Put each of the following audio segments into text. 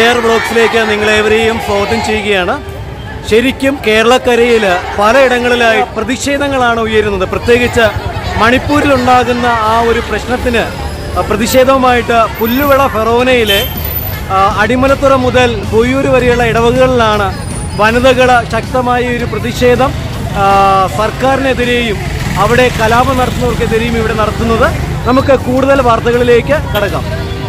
R ബ്ലോക്സിലേക്ക് നിങ്ങളേവരെയും സ്വാഗതം ചെയ്യുകയാണ് ശരിക്കും കേരളക്കരയിൽ പലയിടങ്ങളിലായി പ്രതിഷേധങ്ങളാണ് ഉയരുന്നത് പ്രത്യേകിച്ച് മണിപ്പൂരിലുണ്ടാകുന്ന ആ ഒരു പ്രശ്നത്തിന് പ്രതിഷേധവുമായിട്ട് പുല്ലുവിള ഫെറോനയിലെ ആ, അടിമലത്തുറ മുതൽ പൊയ്യൂർ വരെയുള്ള ഇടവകളിലാണ് വനിതകൾ ശക്തമായ ഒരു പ്രതിഷേധം ആ, സർക്കാരിനെതിരെയും അവിടെ കലാപം നടത്തുന്നവർക്കെതിരെയും ഇവിടെ നടത്തുന്നത് നമുക്ക് കൂടുതൽ വാർത്തകളിലേക്ക് കടക്കാം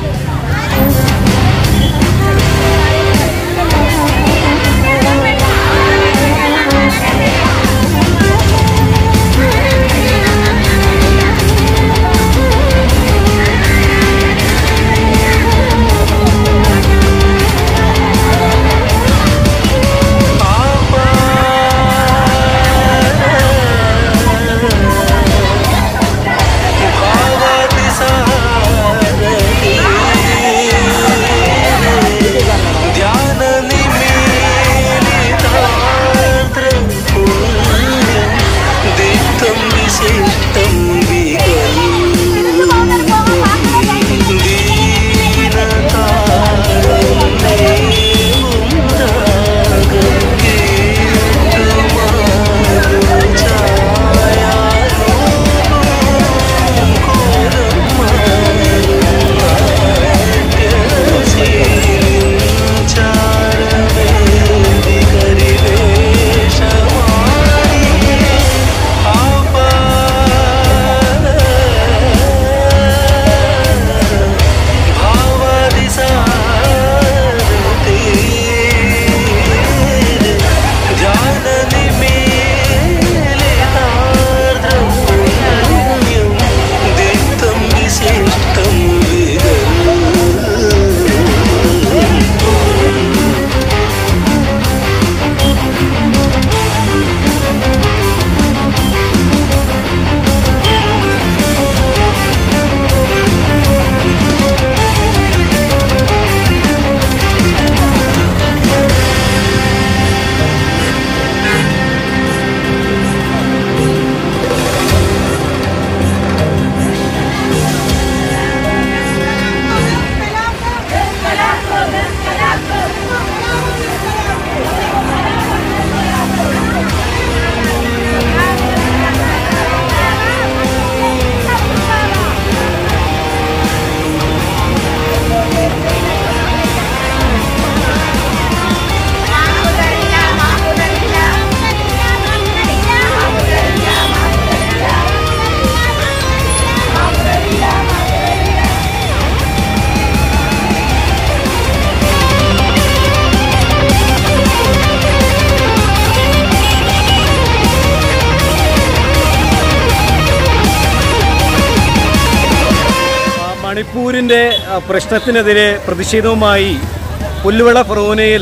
ആ, മണിപ്പൂരിൻ്റെ ആ, പ്രശ്നത്തിനെതിരെ പ്രതിഷേധവുമായി പുല്ലുവിള ഫെറോനയിൽ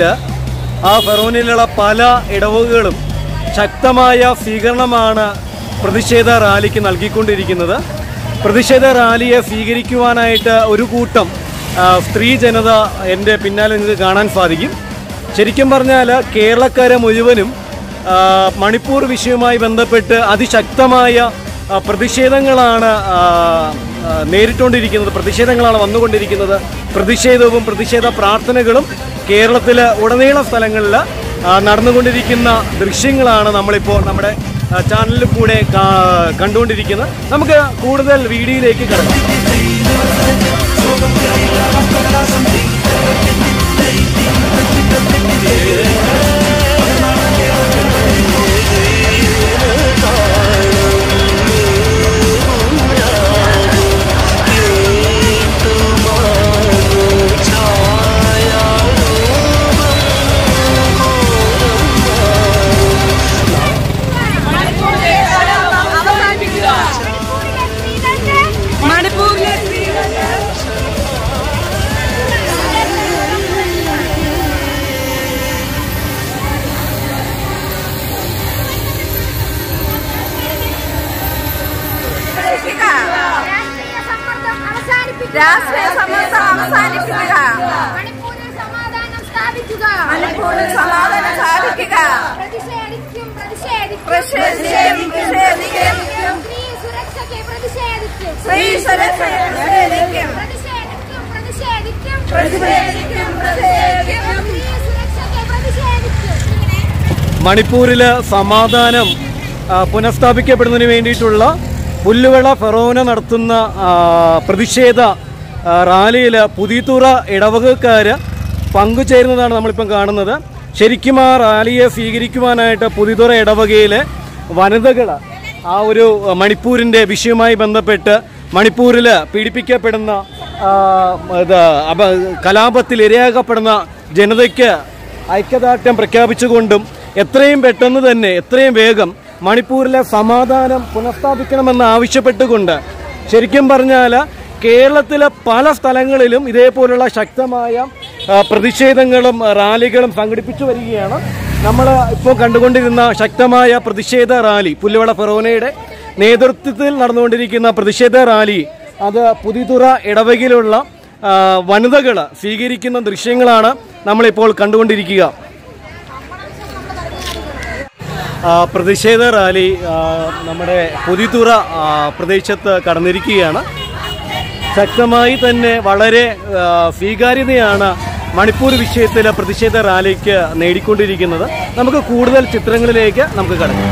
ആ ഫെറോനയിലുള്ള പല ഇടവകകളും ശക്തമായ സ്വീകരണമാണ് പ്രതിഷേധ റാലിക്ക് നൽകിക്കൊണ്ടിരിക്കുന്നത് പ്രതിഷേധ റാലിയെ സ്വീകരിക്കുവാനായിട്ട് ഒരു കൂട്ടം ആ, സ്ത്രീ ജനത എൻ്റെ പിന്നാലെ നിങ്ങൾക്ക് കാണാൻ സാധിക്കും ശരിക്കും പറഞ്ഞാൽ കേരളക്കര മുഴുവനും ആ, മണിപ്പൂർ വിഷയവുമായി ബന്ധപ്പെട്ട് അതിശക്തമായ ആ, പ്രതിഷേധങ്ങളാണ് ആ, ആ, നേരിട്ടുകൊണ്ടിരിക്കുന്നത് പ്രതിഷേധങ്ങളാണ് വന്നുകൊണ്ടിരിക്കുന്നത് പ്രതിഷേധവും പ്രതിഷേധ പ്രാർത്ഥനകളും കേരളത്തിൽ ഉടനീളം സ്ഥലങ്ങളിൽ ആ, നടന്നുകൊണ്ടിരിക്കുന്ന ദൃശ്യങ്ങളാണ് നമ്മളിപ്പോൾ നമ്മുടെ ആ, ചാനലിൽ കൂടെ കാ- കണ്ടുകൊണ്ടിരിക്കുന്നത് നമുക്ക് കൂടുതൽ വീഡിയോയിലേക്ക് കിടക്കാം മണിപ്പൂരിലെ രാഷ്ട്രീയ സമ്മർദ്ദം അവസാനിപ്പിക്കുക രാഷ്ട്രീയ സമ്മർദ്ദം അവസാനിപ്പിക്കുക മണിപ്പൂരിൽ സമാധാനം സ്ഥാപിക്കുക മണിപ്പൂരിൽ സമാധാനം സ്ഥാപിക്കുക പ്രതിഷേധിക്കും പ്രതിഷേധിക്കും പ്രതിഷേധിക്കും, പ്രതിഷേധിക്കും. സ്ത്രീ സുരക്ഷയ്ക്ക് പ്രതിഷേധിക്കും സ്ത്രീ സുരക്ഷയെ പ്രതിഷേധിക്കും. പ്രതിഷേധിക്കും പ്രതിഷേധിക്കും പ്രതിഷേധിക്കും പ്രതിഷേധിക്കും പ്രതിഷേധിക്കും സ്ത്രീ സുരക്ഷയ്ക്ക് പ്രതിഷേധിക്കും മണിപ്പൂരിൽ സമാധാനം ആ, പുനഃസ്ഥാപിക്കപ്പെടുന്നതിന് വേണ്ടിയിട്ടുള്ള പുല്ലുവിള ഫെറോന നടത്തുന്ന ആ, പ്രതിഷേധ റാലിയിൽ പുതിയത്തുറ ഇടവകക്കാർ പങ്കുചേരുന്നതാണ് നമ്മളിപ്പം കാണുന്നത് ശരിക്കും ആ റാലിയെ സ്വീകരിക്കുവാനായിട്ട് പുതിയതുറ ഇടവകയിലെ വനിതകൾ ആ ഒരു മണിപ്പൂരിൻ്റെ വിഷയവുമായി ബന്ധപ്പെട്ട് മണിപ്പൂരിൽ പീഡിപ്പിക്കപ്പെടുന്ന ആ, ഇത് അപ- കലാപത്തിൽ ഇരയാക്കപ്പെടുന്ന ജനതയ്ക്ക് ഐക്യദാർഢ്യം പ്രഖ്യാപിച്ചുകൊണ്ടും എത്രയും പെട്ടെന്ന് തന്നെ എത്രയും വേഗം മണിപ്പൂരിലെ സമാധാനം പുനഃസ്ഥാപിക്കണമെന്ന് ആവശ്യപ്പെട്ടുകൊണ്ട് ശരിക്കും പറഞ്ഞാൽ കേരളത്തിലെ പല സ്ഥലങ്ങളിലും ഇതേപോലുള്ള ശക്തമായ ആ, പ്രതിഷേധങ്ങളും റാലികളും സംഘടിപ്പിച്ചു വരികയാണ് നമ്മൾ ഇപ്പോൾ കണ്ടുകൊണ്ടിരുന്ന ശക്തമായ പ്രതിഷേധ റാലി പുല്ലുവള ഫെറോനയുടെ നേതൃത്വത്തിൽ നടന്നുകൊണ്ടിരിക്കുന്ന പ്രതിഷേധ റാലി അത് പുതിതുറ ഇടവകയിലുള്ള വനിതകൾ സ്വീകരിക്കുന്ന ദൃശ്യങ്ങളാണ് നമ്മളിപ്പോൾ കണ്ടുകൊണ്ടിരിക്കുക ആ, പ്രതിഷേധ റാലി ആ, നമ്മുടെ പുതിതുറ ആ, പ്രദേശത്ത് കടന്നിരിക്കുകയാണ് ശക്തമായി തന്നെ വളരെ ആ, സ്വീകാര്യതയാണ് മണിപ്പൂർ വിഷയത്തിലെ പ്രതിഷേധ റാലിക്ക് നേടിക്കൊണ്ടിരിക്കുന്നത് നമുക്ക് കൂടുതൽ ചിത്രങ്ങളിലേക്ക് നമുക്ക് കടക്കാം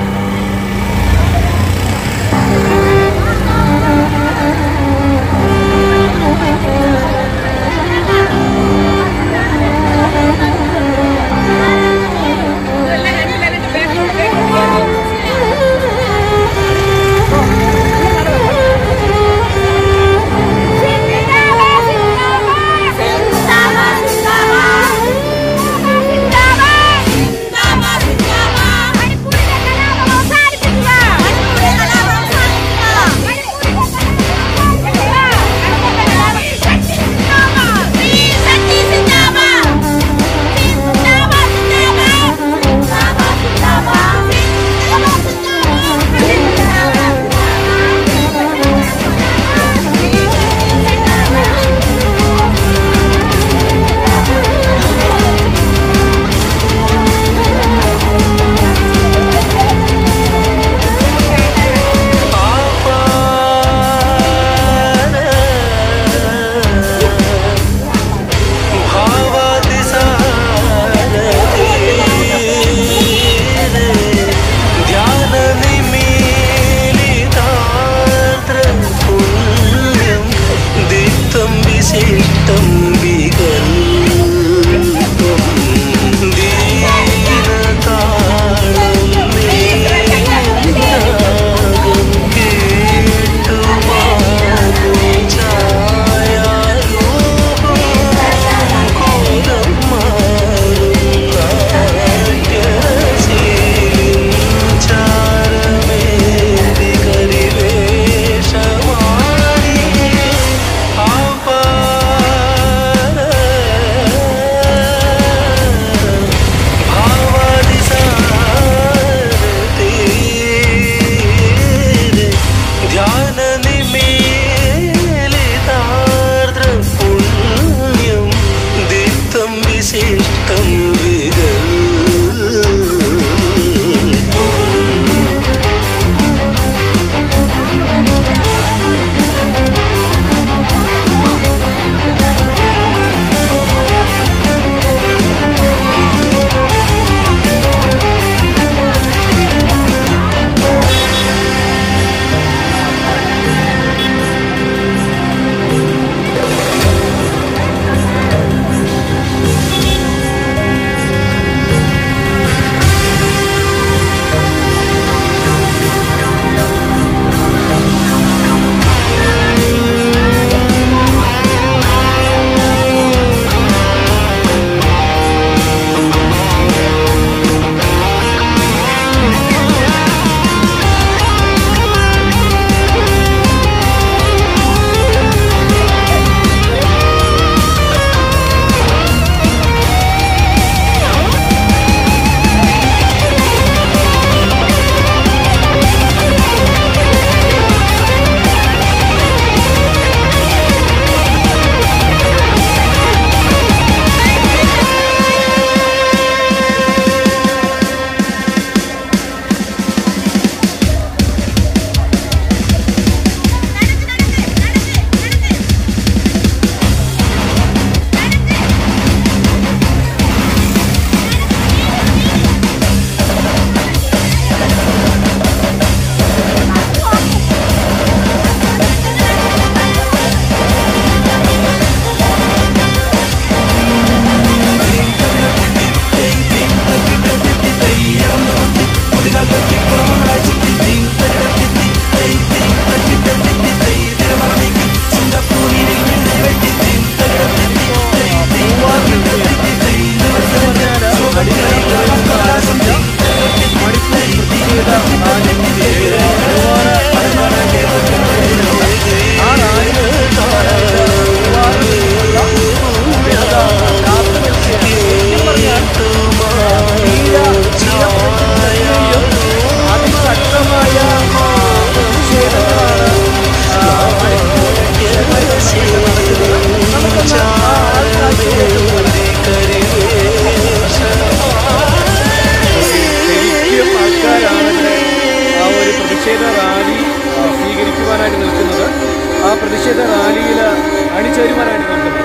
സിന്ദാബാദ് സിന്ദാബാദ് സിന്ദാബാദ് സിന്ദാബാദ് സിന്ദാബാദ് സിന്ദാബാദ് മണിപ്പൂരിലെ കലാപം ആ റാലി കാണാനായിട്ട് ഒരുപാട് ജനത കാത്തു നിൽക്കുകയാണ്. ശരിക്കും പറഞ്ഞാൽ, തീര തീരപ്രദേശങ്ങളിലെയും അതിശക്തമായ ആ, പ്രതിഷേധങ്ങളാണ് ആ, അടിസ്ഥാനപരമായി നടക്കുന്നത്. നമുക്കൊന്ന് ആ ആൾക്കാർക്കിലേക്ക് ശരിക്കും ആൾക്കാരാണ് ആ ഒരു പ്രതിഷേധ റാലി ആ, സ്വീകരിക്കുവാനായിട്ട് നിൽക്കുന്നത് ആ പ്രതിഷേധ റാലിയിൽ അണിചേരുവാനായിട്ട് നിൽക്കുന്നത്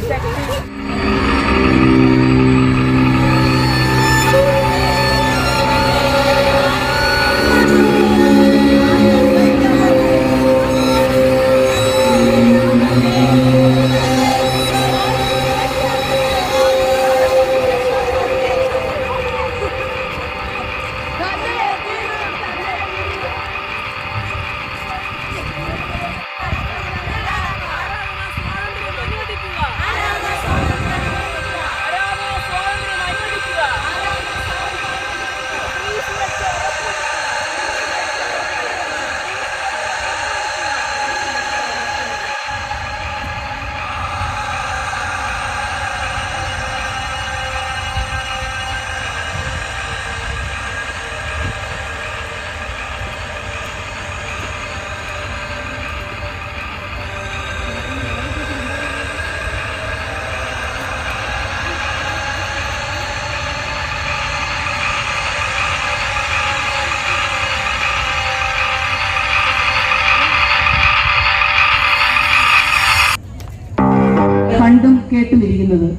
കണ്ടും കേട്ടും ഇരിക്കുന്നത്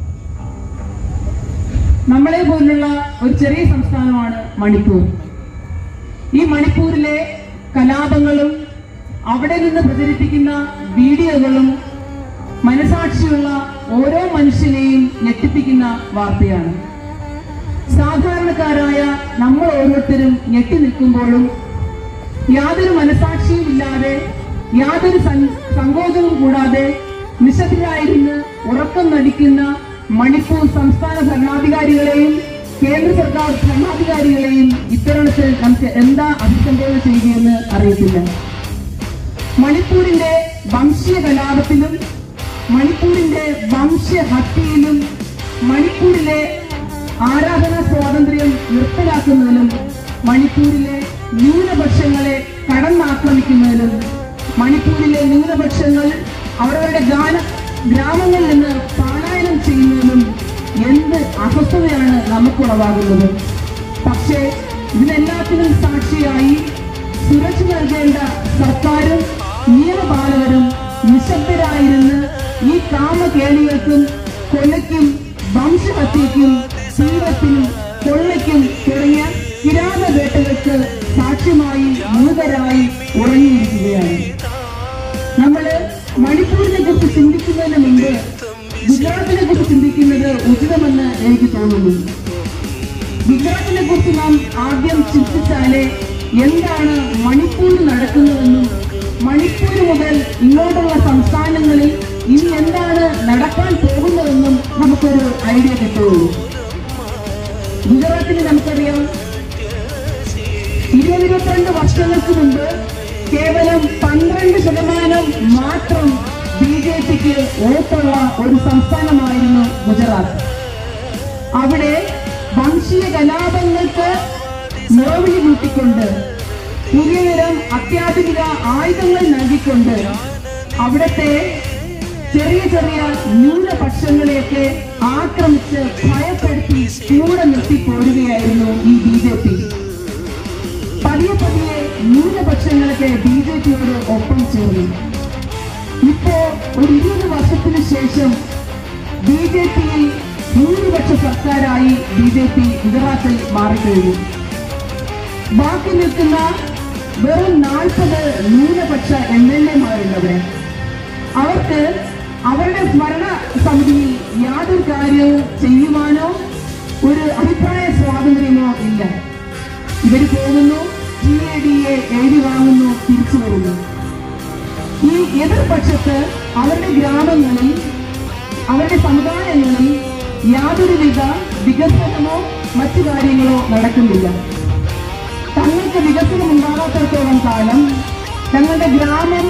നമ്മളെ പോലുള്ള ഒരു ചെറിയ സംസ്ഥാനമാണ് മണിപ്പൂർ ഈ മണിപ്പൂരിലെ കലാപങ്ങളും അവിടെ നിന്ന് പ്രചരിപ്പിക്കുന്ന വീഡിയോകളും മനസാക്ഷിയുള്ള ഓരോ മനുഷ്യനെയും ഞെട്ടിപ്പിക്കുന്ന വാർത്തയാണ് സാധാരണക്കാരായ നമ്മൾ ഓരോരുത്തരും ഞെട്ടി നിൽക്കുമ്പോഴും യാതൊരു മനസാക്ഷിയും ഇല്ലാതെ യാതൊരു സൻ- സങ്കോചവും കൂടാതെ നിശബ്ദരായിരുന്ന് ഉറക്കം നടിക്കുന്ന മണിപ്പൂർ സംസ്ഥാന ഭരണാധികാരികളെയും കേന്ദ്ര സർക്കാർ ഭരണാധികാരികളെയും ഇത്തരുണത്തിൽ നമുക്ക് എന്താ അഭിസംബോധന ചെയ്യുകയെന്ന് അറിയത്തില്ല മണിപ്പൂരിന്റെ വംശീയ കലാപത്തിലും മണിപ്പൂരിന്റെ വംശഹത്യയിലും മണിപ്പൂരിലെ ആരാധനാ സ്വാതന്ത്ര്യം നിർത്തലാക്കുന്നതിലും മണിപ്പൂരിലെ ന്യൂനപക്ഷങ്ങളെ കടന്നാക്രമിക്കുന്നതിലും മണിപ്പൂരിലെ ന്യൂനപക്ഷങ്ങൾ അവരവരുടെ ഗാന ഗ്രാമങ്ങളിൽ നിന്ന് പലായനം ചെയ്യുന്നതിലും എന്ത് അസ്വസ്ഥതയാണ് നമുക്കുളവാകുന്നത് പക്ഷേ ഇതിനെല്ലാത്തിനും സാക്ഷിയായി സുരക്ഷ നൽകേണ്ട സർക്കാരും നിയമപാലകരും നിശബ്ദരായിരുന്ന് ഈ കാമകേളികൾക്കും കൊലയ്ക്കും വംശഹത്യയ്ക്കും തീവത്തിനും കൊള്ളയ്ക്കും തുടങ്ങിയ കിരാതവേട്ടകൾക്ക് സാക്ഷ്യമായി മൂകരായി ഉറങ്ങിയിരിക്കുകയാണ് നമ്മള് മണിപ്പൂരിനെ കുറിച്ച് ചിന്തിക്കുന്നതിന് മുമ്പ് ഗുജറാത്തിനെ കുറിച്ച് ചിന്തിക്കുന്നത് ഉചിതമെന്ന് എനിക്ക് തോന്നുന്നു ഗുജറാത്തിനെ കുറിച്ച് നാം ആദ്യം ചിന്തിച്ചാലേ എന്താണ് മണിപ്പൂരിൽ നടക്കുന്നതെന്നും മണിപ്പൂർ മുതൽ ഇങ്ങോട്ടുള്ള സംസ്ഥാനങ്ങളിൽ ഇനി എന്താണ് നടക്കാൻ പോകുന്നതെന്നും നമുക്കൊരു ഐഡിയ കിട്ടുകയുള്ളൂ ഗുജറാത്തിന് നമുക്കറിയാം ഇരുപത്തിരണ്ട് വർഷങ്ങൾക്ക് മുമ്പ് കേവലം പന്ത്രണ്ട് ശതമാനം മാത്രം ബി ജെ പിക്ക് വോട്ടുള്ള ഒരു സംസ്ഥാനമായിരുന്നു ഗുജറാത്ത് അവിടെ വംശീയ കലാപങ്ങൾക്ക് നിറവിളി കൂട്ടിക്കൊണ്ട് പുതിയതരം അത്യാധുനിക ആയുധങ്ങൾ നൽകിക്കൊണ്ട് അവിടുത്തെ ചെറിയ ചെറിയ ന്യൂനപക്ഷങ്ങളെയൊക്കെ ആക്രമിച്ച് ഭയപ്പെടുത്തി കൂടെ നിർത്തി പോരുകയായിരുന്നു ഈ ബി ജെ പി പതിയെ പതിയെ ന്യൂനപക്ഷങ്ങളൊക്കെ ബി ജെ പിയോട് ഒപ്പം ചേർന്നു ഇപ്പോ ഒരു ഇരുപത് വർഷത്തിന് ശേഷം ബി ജെ പിയിൽ ഭൂരിപക്ഷ സർക്കാരായി ബി ജെ പി ഗുജറാത്തിൽ മാറിക്കഴിഞ്ഞു ബാക്കി നിൽക്കുന്ന വെറും നാൽപ്പത് ന്യൂനപക്ഷ എം എൽ എമാരുണ്ടവിടെ അവർക്ക് അവരുടെ ഭരണ സമിതിയിൽ യാതൊരു കാര്യവും ചെയ്യുവാനോ ഒരു അഭിപ്രായ സ്വാതന്ത്ര്യമോ ഇല്ല ഇവർ പോകുന്നു ടി എ ഡി എ എഴുതി വാങ്ങുന്നു തിരിച്ചു വരുന്നു ഈ എതിർപക്ഷത്ത് അവരുടെ ഗ്രാമങ്ങളിൽ അവരുടെ സമുദായങ്ങളിൽ യാതൊരുവിധ വികസനമോ മറ്റു കാര്യങ്ങളോ നടക്കുന്നില്ല തങ്ങൾക്ക് വികസനം ഉണ്ടാകാത്തിടത്തോളം കാലം തങ്ങളുടെ ഗ്രാമം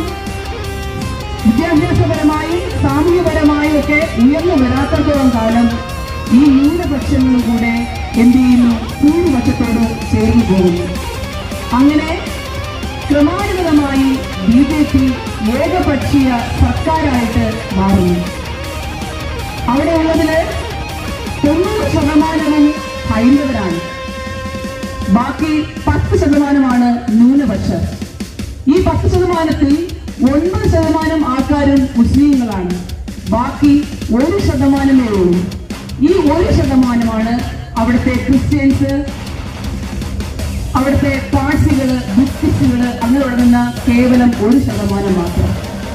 വിദ്യാഭ്യാസപരമായും സാമൂഹ്യപരമായും ഒക്കെ ഉയർന്നു വരാത്തിടത്തോളം കാലം ഈ ന്യൂനപക്ഷങ്ങളും കൂടെ എന്ത് ചെയ്യുന്നു ഭൂരിപക്ഷത്തോട് ചേർന്നു പോകുന്നു അങ്ങനെ ക്രമാനുഗതമായി ബി ജെ പി ഏകപക്ഷീയ സർക്കാരായിട്ട് മാറുന്നു അവിടെയുള്ളതില് തൊണ്ണൂറ് ശതമാനവും ഹൈന്ദവരാണ് ബാക്കി പത്ത് ശതമാനമാണ് ന്യൂനപക്ഷർ ഈ പത്ത് ശതമാനത്തിൽ ഒൻപത് ശതമാനം ആൾക്കാരും മുസ്ലിങ്ങളാണ് ബാക്കി ഒരു ശതമാനമേ ഉള്ളൂ ഈ ഒരു ശതമാനമാണ് അവിടുത്തെ ക്രിസ്ത്യൻസ് അവിടുത്തെ പാഴ്സികള് ബുദ്ധിസ്റ്റുകള് അങ്ങനെ തുടങ്ങുന്ന കേവലം ഒരു ശതമാനം മാത്രം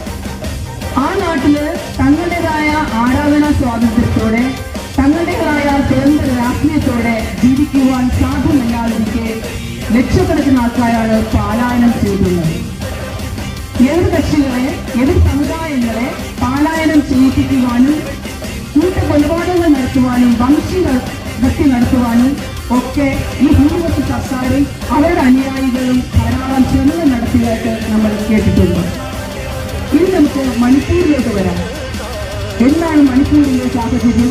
ആ നാട്ടില് തങ്ങളുടേതായ ആരാധനാ സ്വാതന്ത്ര്യത്തോടെ തങ്ങളുടേതായ സ്വതന്ത്ര രാഷ്ട്രീയത്തോടെ ജീവിക്കുവാൻ സാധ്യമല്ലാതിരിക്കെ ലക്ഷക്കണക്കിന് ആൾക്കാരാണ് പലായനം ചെയ്തിട്ടുള്ളത് എതിർ കക്ഷികളെ എതിർ സമുദായങ്ങളെ പലായനം ചെയ്യിപ്പിക്കുവാനും കൂട്ട കൊലപാതകങ്ങൾ നടത്തുവാനും വംശീയ ഹത്യ നടത്തുവാനും ഒക്കെ ഈ ഭൂരിപക്ഷ സർക്കാരും അവരുടെ അനുയായികളും ധാരാളം ശ്രമങ്ങൾ നടത്തിയതായിട്ട് നമ്മൾ കേട്ടിട്ടുണ്ട് ഇനി നമുക്ക് മണിപ്പൂരിലേക്ക് വരാം എന്താണ് മണിപ്പൂരിലെ സാഹചര്യം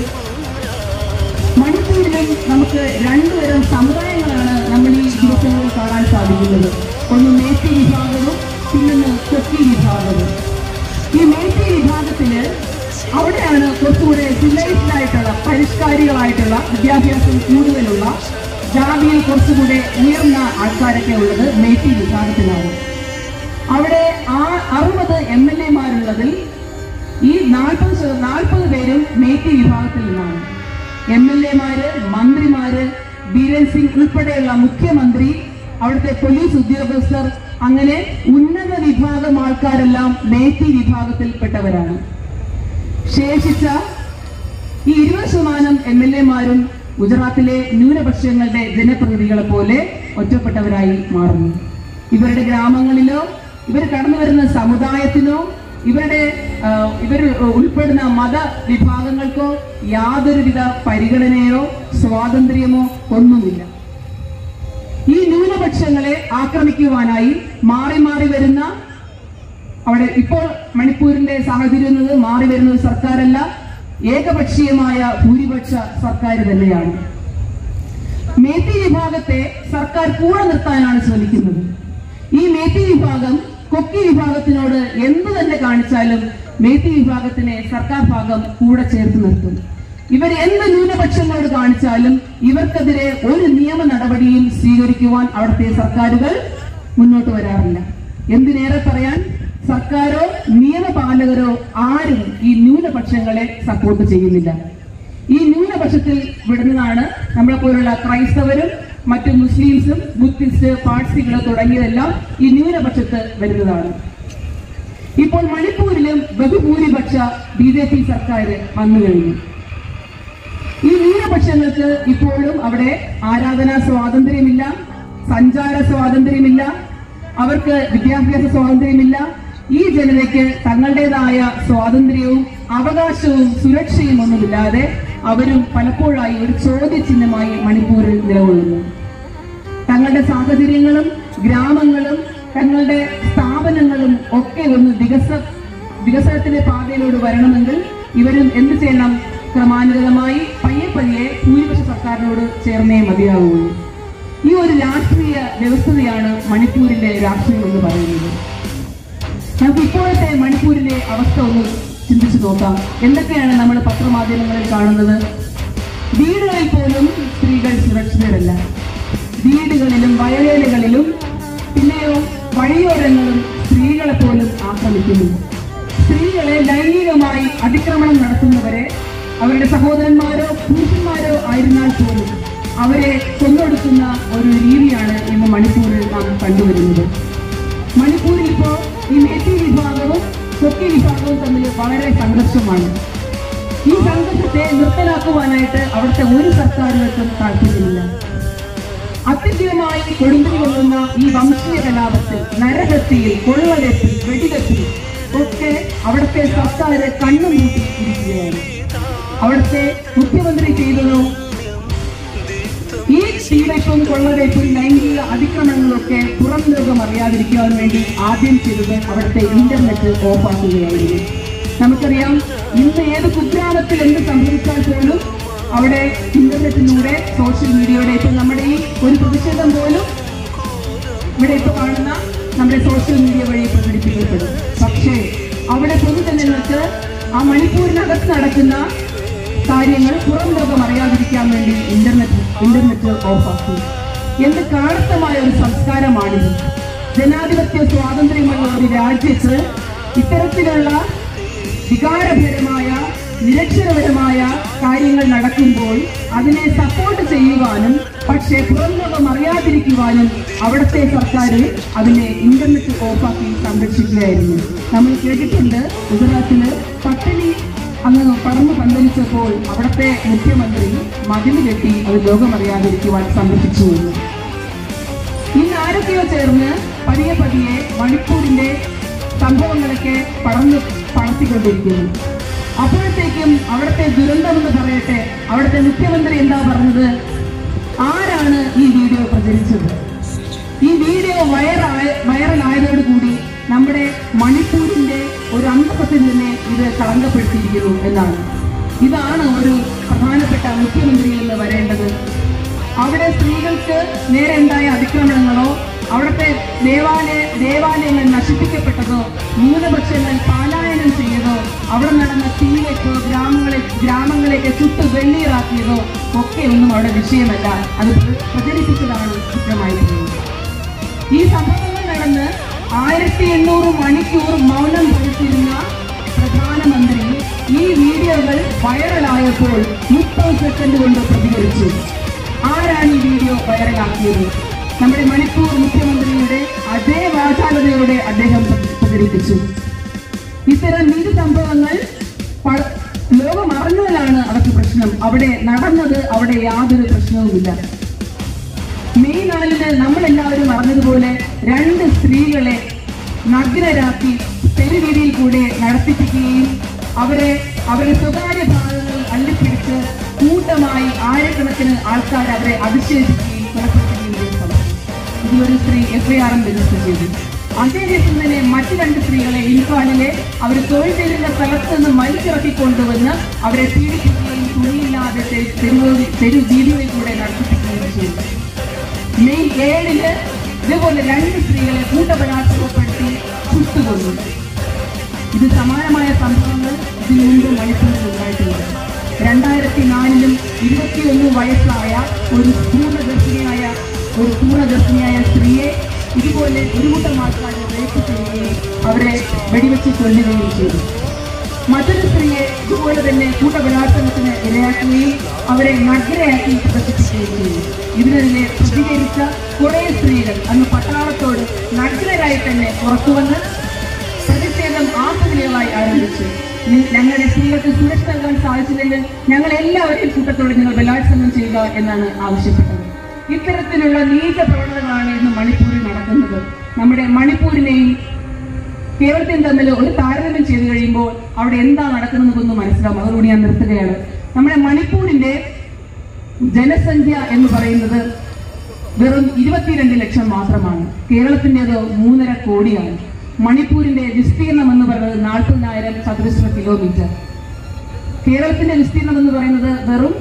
മണിപ്പൂരിലും നമുക്ക് രണ്ടുതരം സമുദായങ്ങളാണ് നമ്മൾ ഈ ദിവസങ്ങളിൽ കാണാൻ സാധിക്കുന്നത് ഒന്ന് മേത്തി വിഭാഗവും പിന്നൊന്ന് കൊക്കി വിഭാഗവും ഈ മേത്തി വിഭാഗത്തില് അവിടെയാണ് കുറച്ചുകൂടെ സിലൈസ്ഡ് ആയിട്ടുള്ള പരിഷ്കാരികളായിട്ടുള്ള വിദ്യാഭ്യാസം കൂടുതലുള്ള ജാതിയിൽ കുറച്ചുകൂടെ ഉയർന്ന ആൾക്കാരൊക്കെ ഉള്ളത് മേത്തി വിഭാഗത്തിലാണ് അവിടെ ആ അറുപത് എം എൽ എമാരുള്ളതിൽ ഈ നാൽപ്പത് ശത- നാൽപ്പത് പേരും മേത്തി വിഭാഗത്തിൽ നിന്നാണ് എം എൽ എമാര് മന്ത്രിമാര് ബീരൻ സിംഗ് ഉൾപ്പെടെയുള്ള മുഖ്യമന്ത്രി അവിടുത്തെ പോലീസ് ഉദ്യോഗസ്ഥർ അങ്ങനെ ഉന്നത വിഭാഗം ആൾക്കാരെല്ലാം മേത്തി വിഭാഗത്തിൽപ്പെട്ടവരാണ് ശേഷിച്ച ഈ ഇരുപത് ശതമാനം എം എൽ എമാരും ഗുജറാത്തിലെ ന്യൂനപക്ഷങ്ങളുടെ ജനപ്രതിനിധികളെ പോലെ ഒറ്റപ്പെട്ടവരായി മാറുന്നു ഇവരുടെ ഗ്രാമങ്ങളിലോ ഇവർ കടന്നു വരുന്ന സമുദായത്തിനോ ഇവരുടെ ആ, ഇവർ ഉൾപ്പെടുന്ന മത വിഭാഗങ്ങൾക്കോ യാതൊരുവിധ പരിഗണനയോ സ്വാതന്ത്ര്യമോ ഒന്നുമില്ല ഈ ന്യൂനപക്ഷങ്ങളെ ആക്രമിക്കുവാനായി മാറി മാറി വരുന്ന അവിടെ ഇപ്പോൾ മണിപ്പൂരിന്റെ സാഹചര്യം എന്നത് മാറി വരുന്നത് സർക്കാരല്ല ഏകപക്ഷീയമായ ഭൂരിപക്ഷ സർക്കാർ തന്നെയാണ് മേത്തി വിഭാഗത്തെ സർക്കാർ കൂടെ നിർത്താനാണ് ശ്രമിക്കുന്നത് ഈ മേത്തി വിഭാഗം കൊക്കി വിഭാഗത്തിനോട് എന്ത് തന്നെ കാണിച്ചാലും മേത്തി വിഭാഗത്തിനെ സർക്കാർ ഭാഗം കൂടെ ചേർത്ത് നിർത്തും ഇവർ എന്ത് ന്യൂനപക്ഷങ്ങളോട് കാണിച്ചാലും ഇവർക്കെതിരെ ഒരു നിയമ നടപടിയും സ്വീകരിക്കുവാൻ അവിടുത്തെ സർക്കാരുകൾ മുന്നോട്ട് വരാറില്ല എന്തിനേറെ പറയാൻ സർക്കാരോ നിയമപാലകരോ ആരും ഈ ന്യൂനപക്ഷങ്ങളെ സപ്പോർട്ട് ചെയ്യുന്നില്ല ഈ ന്യൂനപക്ഷത്തിൽ വിടുന്നതാണ് നമ്മളെ പോലുള്ള ക്രൈസ്തവരും മറ്റു മുസ്ലിംസും ബുദ്ധിസ്റ്റ് പാഴ്സികൾ തുടങ്ങിയതെല്ലാം ഈ ന്യൂനപക്ഷത്ത് വരുന്നതാണ് ഇപ്പോൾ മണിപ്പൂരിലും ബഹുഭൂരിപക്ഷ ബി ജെ പി സർക്കാർ വന്നു കഴിഞ്ഞു ഈ ന്യൂനപക്ഷങ്ങൾക്ക് ഇപ്പോഴും അവിടെ ആരാധനാ സ്വാതന്ത്ര്യമില്ല സഞ്ചാര സ്വാതന്ത്ര്യമില്ല അവർക്ക് വിദ്യാഭ്യാസ സ്വാതന്ത്ര്യമില്ല ഈ ജനതയ്ക്ക് തങ്ങളുടേതായ സ്വാതന്ത്ര്യവും അവകാശവും സുരക്ഷയും ഒന്നുമില്ലാതെ അവരും പലപ്പോഴായി ഒരു ചോദ്യചിഹ്നമായി മണിപ്പൂരിൽ നിലകൊള്ളുന്നു തങ്ങളുടെ സാഹചര്യങ്ങളും ഗ്രാമങ്ങളും തങ്ങളുടെ സ്ഥാപനങ്ങളും ഒക്കെ ഒന്ന് വികസ വികസനത്തിന്റെ പാതയിലൂടെ വരണമെങ്കിൽ ഇവരും എന്ത് ചെയ്യണം ക്രമാനുഗതമായി പയ്യെ പയ്യെ ഭൂരിപക്ഷ സർക്കാരിനോട് ചേർന്നേ മതിയാവുകയുള്ളൂ ഈ ഒരു രാഷ്ട്രീയ വ്യവസ്ഥതയാണ് മണിപ്പൂരിലെ രാഷ്ട്രീയം എന്ന് പറയുന്നത് നമുക്ക് ഇപ്പോഴത്തെ മണിപ്പൂരിലെ അവസ്ഥ ഒന്ന് ചിന്തിച്ചു നോക്കാം എന്തൊക്കെയാണ് നമ്മൾ പത്രമാധ്യമങ്ങളിൽ കാണുന്നത് വീടുകളിൽ പോലും സ്ത്രീകൾ സുരക്ഷിതരല്ല വീടുകളിലും വയലേലകളിലും പിന്നെയോ വഴിയോരങ്ങളും സ്ത്രീകളെ പോലും ആക്രമിക്കുന്നു സ്ത്രീകളെ ലൈംഗികമായി അതിക്രമണം നടത്തുന്നവരെ അവരുടെ സഹോദരന്മാരോ പുരുഷന്മാരോ ആയിരുന്നാൽ പോലും അവരെ കൊന്നൊടുക്കുന്ന ഒരു രീതിയാണ് ഇന്ന് മണിപ്പൂരിൽ നാം കണ്ടുവരുന്നത് മണിപ്പൂരിൽ ഇപ്പോൾ ഈ മേത്തി വിഭാഗവും കൊക്കി വിഭാഗവും തമ്മിൽ വളരെ സംഘർഷമാണ് ഈ സംഘർഷത്തെ നിർത്തലാക്കുവാനായിട്ട് അവിടുത്തെ ഒരു സർക്കാരുകൾക്കും താല്പര്യമില്ല അത്യന്തികമായി കൊടുമ്പിരി കൊള്ളുന്ന ഈ വംശീയ കലാപത്തിൽ നരഹത്യയിൽ കൊള്ളവെപ്പിൽ വെടിവെപ്പിൽ ഒക്കെ അവിടുത്തെ സർക്കാർ കണ്ണും മൂട്ടി ഇരിക്കുകയാണ് അവിടുത്തെ മുഖ്യമന്ത്രി ചെയ്തതോ ഈ തീവയ്പും കൊള്ളവയ്പും ലൈംഗിക അതിക്രമങ്ങളൊക്കെ പുറം ലോകം അറിയാതിരിക്കുവാൻ വേണ്ടി ആദ്യം ചെയ്തത് അവിടുത്തെ ഇന്റർനെറ്റ് ഓഫാക്കുകയായിരുന്നു നമുക്കറിയാം ഇന്ന് ഏത് കുഗ്രാമത്തിൽ എന്ത് സംഭവിച്ചാൽ പോലും അവിടെ ഇന്റർനെറ്റിലൂടെ സോഷ്യൽ മീഡിയയുടെ ഇപ്പൊ നമ്മുടെ ഈ ഒരു പ്രതിഷേധം പോലും ഇവിടെ ഇപ്പൊ കാണുന്ന നമ്മുടെ സോഷ്യൽ മീഡിയ വഴി പ്രകടിപ്പിക്കപ്പെടും പക്ഷേ അവിടെ പൊതുജനങ്ങൾക്ക് ആ മണിപ്പൂരിനകത്ത് നടക്കുന്ന കാര്യങ്ങൾ പുറം ലോകം അറിയാതിരിക്കാൻ വേണ്ടി ഇന്റർനെറ്റ് ഇന്റർനെറ്റ് ഓഫാക്കി എന്ത് കാടത്തമായ ഒരു സംസ്കാരമാണിത് ജനാധിപത്യ സ്വാതന്ത്ര്യമുള്ള ഒരു രാജ്യത്ത് ഇത്തരത്തിലുള്ള വികാരപരമായ നിരക്ഷരപരമായ കാര്യങ്ങൾ നടക്കുമ്പോൾ അതിനെ സപ്പോർട്ട് ചെയ്യുവാനും പക്ഷേ പുറംലോകം അറിയാതിരിക്കുവാനും അവിടുത്തെ സർക്കാർ അതിനെ ഇന്റർനെറ്റ് ഓഫാക്കി സംരക്ഷിക്കുകയായിരുന്നു നമ്മൾ കേട്ടിട്ടുണ്ട് ഗുജറാത്തില് പട്ടിണി അങ്ങ് പറന്ന് പന്തലിച്ചപ്പോൾ അവിടുത്തെ മുഖ്യമന്ത്രി മതിൽ കെട്ടി അത് ലോകമറിയാതിരിക്കുവാൻ സംരക്ഷിച്ചു എന്ന് ഇന്ന് ആരൊക്കെയോ ചേർന്ന് പതിയെ പതിയെ മണിപ്പൂരിന്റെ സംഭവങ്ങളൊക്കെ പടർന്ന് പടർത്തിക്കൊണ്ടിരിക്കുന്നു അപ്പോഴത്തേക്കും അവിടുത്തെ ദുരന്തമെന്ന് പറയട്ടെ അവിടുത്തെ മുഖ്യമന്ത്രി എന്താ പറഞ്ഞത് ആരാണ് ഈ വീഡിയോ പ്രചരിച്ചത് ഈ വീഡിയോ വൈറലായ വൈറലായതോടുകൂടി നമ്മുടെ മണിപ്പൂരിന്റെ ഒരു അന്തത്തിൽ തന്നെ ഇത് കളങ്കപ്പെടുത്തിയിരിക്കുന്നു എന്നാണ് ഇതാണ് ഒരു പ്രധാനപ്പെട്ട മുഖ്യമന്ത്രിയിൽ നിന്ന് വരേണ്ടത് അവിടെ സ്ത്രീകൾക്ക് നേരെ ഉണ്ടായ അതിക്രമണങ്ങളോ അവിടുത്തെ ദേവാലയ ദേവാലയങ്ങൾ നശിപ്പിക്കപ്പെട്ടതോ ന്യൂനപക്ഷങ്ങൾ പാലായനം ചെയ്തതോ അവിടെ നടന്ന തീവെപ്പോ ഗ്രാമങ്ങളെ ഗ്രാമങ്ങളെയൊക്കെ ചുട്ട് വെണ്ണീറാക്കിയതോ ഒക്കെ ഒന്നും അവിടെ വിഷയമല്ല അത് പ്ര- പ്രചരിപ്പിച്ചതാണ് കുറ്റമായി പോകുന്നത് ഈ സംഭവങ്ങൾ നടന്ന് ആയിരത്തി എണ്ണൂറ് മണിക്കൂർ മൗനം ഭരിച്ചിരുന്ന പ്രധാനമന്ത്രി ഈ വീഡിയോകൾ വൈറലായപ്പോൾ മുപ്പത് സെക്കൻഡ് കൊണ്ട് പ്രതികരിച്ചു ആരാണ് ഈ വീഡിയോ വൈറലാക്കിയത് നമ്മുടെ മണിപ്പൂർ മുഖ്യമന്ത്രിയുടെ അതേ വാചാലതയോടെ അദ്ദേഹം പ്രചരിപ്പിച്ചു ഇത്തരം നീതി സംഭവങ്ങൾ പ- ലോകം അറിഞ്ഞതിലാണ് അവർക്ക് പ്രശ്നം അവിടെ നടന്നത് അവിടെ യാതൊരു പ്രശ്നവുമില്ല മെയ് നാലിന് നമ്മൾ എല്ലാവരും അറിഞ്ഞതുപോലെ രണ്ട് സ്ത്രീകളെ നഗ്നരാക്കി തെരുവീതിയിൽ കൂടെ നടത്തിപ്പിക്കുകയും അവരെ അവരുടെ സ്വകാര്യ ഭാഗങ്ങൾ അള്ളിപ്പിടിച്ച് കൂട്ടമായി ആയിരക്കണക്കിന് ആൾക്കാർ അവരെ അധിക്ഷേപിക്കുകയും കൊലപ്പെടുത്തുകയും ചെയ്ത സംഭവം ഇതിലൊരു സ്ത്രീ എഫ്ഐആറും രജിസ്റ്റർ ചെയ്തു അതേദിവസം തന്നെ മറ്റു രണ്ട് സ്ത്രീകളെ ഇൻഫാനിലെ അവർ തൊഴിൽ ചെയ്തിരുന്ന സ്ഥലത്ത് നിന്ന് മരിച്ചിറക്കി കൊണ്ടുവന്ന് അവരെ പീഡിപ്പിക്കുകയും തുണിയില്ലാതെ തെ- തെരുവ് തെരു വീതികളിൽ കൂടെ നടത്തിപ്പിക്കുകയും ചെയ്തു മെയ് ഏഴിന് ഇതുപോലെ രണ്ട് സ്ത്രീകളെ കൂട്ടബലാത്സവപ്പെടുത്തി ചുട്ടുകൊന്നു ഇത് സമാനമായ സംഭവങ്ങൾ ഇതിനു മുമ്പ് മണിപ്പൂരിൽ ഉണ്ടായിട്ടുണ്ട് രണ്ടായിരത്തി നാലിലും ഇരുപത്തിയൊന്ന് വയസ്സായ ഒരു പൂർണ്ണഗർഭിണിയായ ഒരു പൂർണ്ണഗർഭിണിയായ സ്ത്രീയെ ഇതുപോലെ ഒരു കൂട്ടം ആൾക്കാർ റേപ്പ് ചെയ്യുകയും അവരെ വെടിവെച്ച് കൊല്ലുകയും ചെയ്തു മറ്റൊരു സ്ത്രീയെ ഇതുപോലെ തന്നെ കൂട്ടബലാത്സംഗത്തിന് ഇരയാക്കുകയും അവരെ നഗ്നയാക്കി പ്രദർശിപ്പിക്കുകയും ചെയ്തു ഇതിനെതിരെ പ്രതികരിച്ച കുറെ സ്ത്രീകൾ അന്ന് പട്ടാളത്തോട് നഗ്നരായി തന്നെ പുറത്തുവന്ന് പ്രതിഷേധം ആത്മനിലവായി ആരംഭിച്ചു നി- ഞങ്ങളുടെ സ്ത്രീകൾക്ക് സുരക്ഷ നൽകാൻ സാധിച്ചില്ലെങ്കിൽ ഞങ്ങൾ എല്ലാവരെയും കൂട്ടത്തോടെ നിങ്ങൾ ബലാത്സംഗം ചെയ്യുക എന്നാണ് ആവശ്യപ്പെട്ടത് ഇത്തരത്തിലുള്ള നീച പ്രവണതകളാണ് ഇന്ന് മണിപ്പൂരിൽ നടക്കുന്നത് നമ്മുടെ മണിപ്പൂരിനെയും കേരളത്തെയും തമ്മിൽ ഒരു താരതമ്യം ചെയ്തു കഴിയുമ്പോൾ അവിടെ എന്താ നടക്കുന്നതെന്ന് മനസ്സിലാവും അതോടുകൂടി ഞാൻ നിർത്തുകയാണ് നമ്മുടെ മണിപ്പൂരിന്റെ ജനസംഖ്യ എന്ന് പറയുന്നത് വെറും ഇരുപത്തിരണ്ട് ലക്ഷം മാത്രമാണ് കേരളത്തിൻ്റെത് മൂന്നര കോടിയാണ് മണിപ്പൂരിന്റെ വിസ്തീർണം എന്ന് പറയുന്നത് നാൽപ്പതിനായിരം ചതുരശ്ര കിലോമീറ്റർ കേരളത്തിന്റെ വിസ്തീർണം എന്ന് പറയുന്നത് വെറും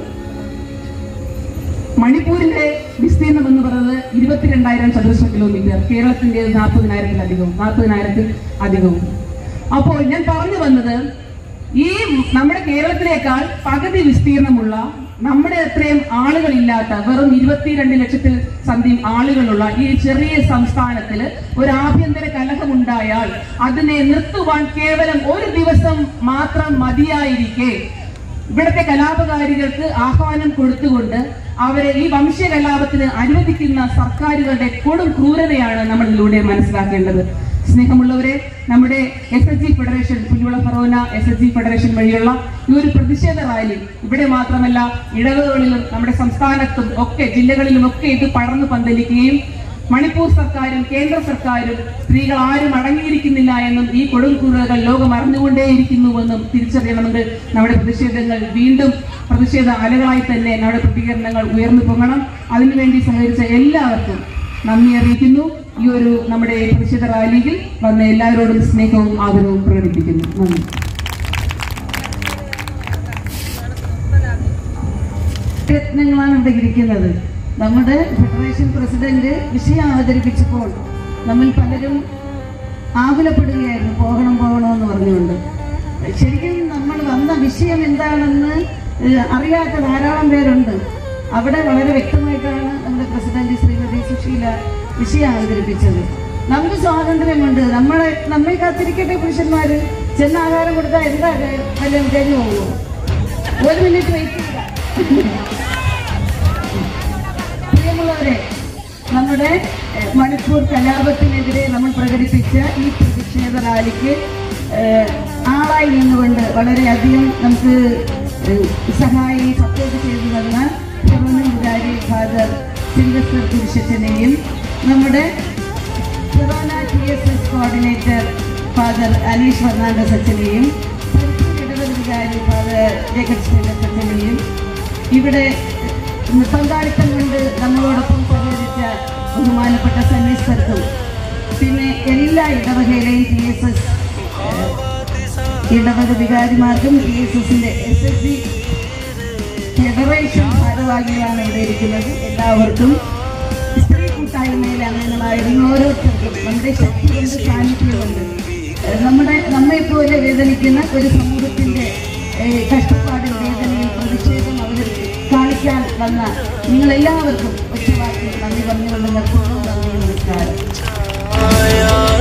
മണിപ്പൂരിന്റെ വിസ്തീർണം എന്ന് പറയുന്നത് ഇരുപത്തിരണ്ടായിരം ചതുരശ്ര കിലോമീറ്റർ കേരളത്തിന്റെ നാൽപ്പതിനായിരത്തിലധികവും നാൽപ്പതിനായിരത്തിൽ അധികവും അപ്പോൾ ഞാൻ പറഞ്ഞു വന്നത് ഈ നമ്മുടെ കേരളത്തിനേക്കാൾ പകുതി വിസ്തീർണമുള്ള നമ്മുടെ അത്രയും ആളുകളില്ലാത്ത വെറും ഇരുപത്തിരണ്ട് ലക്ഷത്തിൽ സംതിങ് ആളുകളുള്ള ഈ ചെറിയ സംസ്ഥാനത്തിൽ ഒരു ആഭ്യന്തര കലഹമുണ്ടായാൽ അതിനെ നിർത്തുവാൻ കേവലം ഒരു ദിവസം മാത്രം മതിയായിരിക്കെ ഇവിടുത്തെ കലാപകാരികൾക്ക് ആഹ്വാനം കൊടുത്തുകൊണ്ട് അവരെ ഈ വംശീയ കലാപത്തിന് അനുവദിക്കുന്ന സർക്കാരുകളുടെ കൊടും ക്രൂരതയാണ് നമ്മൾ ഇതിലൂടെ മനസ്സിലാക്കേണ്ടത് സ്നേഹമുള്ളവരെ നമ്മുടെ S S G federation Pulluvila forane S S G federation വഴിയുള്ള ഈ ഒരു പ്രതിഷേധ റാലി ഇവിടെ മാത്രമല്ല ഇടവുകളിലും നമ്മുടെ സംസ്ഥാനത്തും ഒക്കെ ജില്ലകളിലും ഒക്കെ ഇത് പടർന്നു പന്തലിക്കുകയും മണിപ്പൂർ സർക്കാരും കേന്ദ്ര സർക്കാരും സ്ത്രീകൾ ആരും അടങ്ങിയിരിക്കുന്നില്ല എന്നും ഈ കൊടും ക്രൂരതകൾ ലോകം അറിഞ്ഞുകൊണ്ടേയിരിക്കുന്നുവെന്നും തിരിച്ചറിയണമെങ്കിൽ നമ്മുടെ പ്രതിഷേധങ്ങൾ വീണ്ടും പ്രതിഷേധ അലകളായി തന്നെ നമ്മുടെ പ്രതികരണങ്ങൾ ഉയർന്നു പൊങ്ങണം അതിനുവേണ്ടി സഹകരിച്ച എല്ലാവർക്കും നന്ദി അറിയിക്കുന്നു ഈ ഒരു നമ്മുടെ ഈ പ്രതിഷേധ റാലിയിൽ വന്ന എല്ലാവരോടും സ്നേഹവും ആദരവും പ്രകടിപ്പിക്കുന്നു നന്ദി രത്നങ്ങളാണ് ഇവിടെ ഇരിക്കുന്നത് നമ്മുടെ ഫെഡറേഷൻ പ്രസിഡന്റ് വിഷയം അവതരിപ്പിച്ചപ്പോൾ നമ്മൾ പലരും ആകുലപ്പെടുകയായിരുന്നു പോകണം പോകണമെന്ന് പറഞ്ഞുകൊണ്ട് ശരിക്കും നമ്മൾ വന്ന വിഷയം എന്താണെന്ന് ഏഹ്, അറിയാത്ത ധാരാളം പേരുണ്ട് അവിടെ വളരെ വ്യക്തമായിട്ടാണ് നമ്മുടെ പ്രസിഡന്റ് ശ്രീമതി സുശീല വിഷയം അവതരിപ്പിച്ചത് നമുക്ക് സ്വാതന്ത്ര്യമുണ്ട് നമ്മളെ നമ്മെ കാത്തിരിക്കട്ടെ പുരുഷന്മാര് ചെന്ന് ആഹാരം കൊടുത്താൽ എന്താ വല്ലതും കഴിഞ്ഞു പോകുമോ ഒരു മിനിറ്റ് വെയിറ്റ് ചെയ്യുക പ്രിയമുള്ളവരെ നമ്മുടെ എഹ്, മണിപ്പൂർ കലാപത്തിനെതിരെ നമ്മൾ പ്രകടിപ്പിച്ച ഈ പ്രതിഷേധ റാലിക്ക് ഏഹ്, ആളായി നിന്നുകൊണ്ട് വളരെയധികം നമുക്ക് ഏഹ്, സഹായി സപ്പോർട്ട് ചെയ്തു തന്ന ഗവർണർ ഫാദർ സിൽവസ്റ്റർ കുരിശച്ചനെയും നമ്മുടെ corona T S S coordinator father Aneesh Fernandez അച്ഛനെയും ഇടവക വികാരി ഫാദർ ജേക്കബ് സ്മിലസ് അച്ഛനെയും ഇവിടെ പങ്കാളിത്തം കൊണ്ട് നമ്മളോടൊപ്പം സഹകരിച്ച ബഹുമാനപ്പെട്ട സന്യസ്തർക്കും പിന്നെ എല്ലാ ഇടവകയിലെയും ടി എസ് എസ് ഇടവക വികാരിമാർക്കും ടി എസ് എസിൻ്റെ എസ് എസ് സി ഫെഡറേഷൻ ഭാരവാഹികളാണ് ഇവിടെ ഇരിക്കുന്നത് എല്ലാവർക്കും സ്ത്രീ കൂട്ടായ്മയിലെ അംഗങ്ങളായിരുന്ന ഓരോരുത്തർക്കും നമ്മുടെ ശക്തി കൊണ്ട് സാന്നിധ്യം കൊണ്ട് ഏഹ് നമ്മുടെ നമ്മെപ്പോലെ വേദനിക്കുന്ന ഒരു സമൂഹത്തിൻ്റെ ഏഹ് കഷ്ടപ്പാടിൽ വേദനയിൽ പ്രതിഷേധം അവർ കാണിക്കാൻ വന്ന നിങ്ങളെല്ലാവർക്കും ഒറ്റവാക്കിൽ നന്ദി പറഞ്ഞുകൊണ്ട് നിർത്തുന്നു നന്ദി നമസ്കാരം